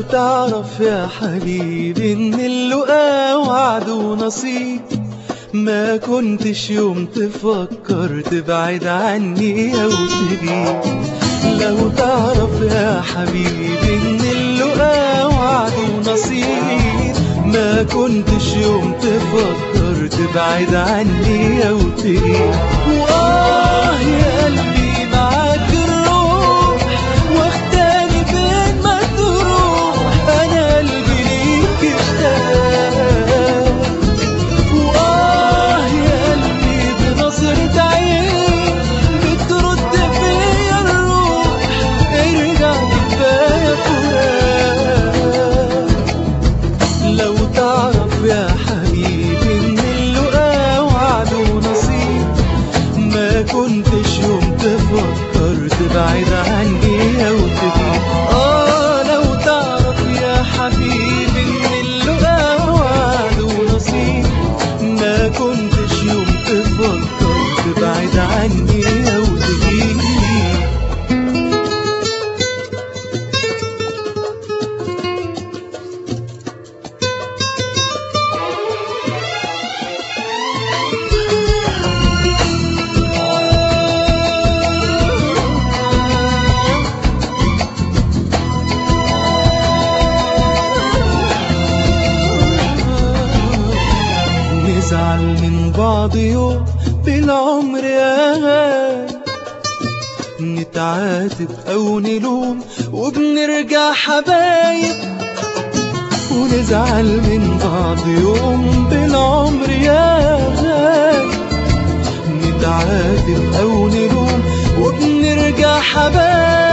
تعرف يا حبيبي ان اللقا وعد ونصيب ما كنتش يوم تفكر تبعد عني او تغيب لو تعرف يا حبيبي ان اللقا وعد ونصيب ما كنتش يوم تفكر تبعد عني او تغيب واه يا قلبي معاك الروح واختاني فين ما تروح انا قلبي ليك اشتاق وآه يا قلبي بنظرة عين بترد فيا الروح ارجع كفاية فراق لو تعرف يا حبيبي ان اللقا وعد ونصيب ما كنتش يوم تفكر تبعد عني او تغيب اه لو تعرف يا حبيبي ان اللقا وعد ونصيب ما كنتش يوم تفكر تبعد عني او تغيب نزعل من بعض يوم بالعمر يا غالي نتعاتب او نلوم وبنرجع حبايب ونزعل من بعض يوم بالعمر يا غالي نتعاتب او نلوم وبنرجع حبايب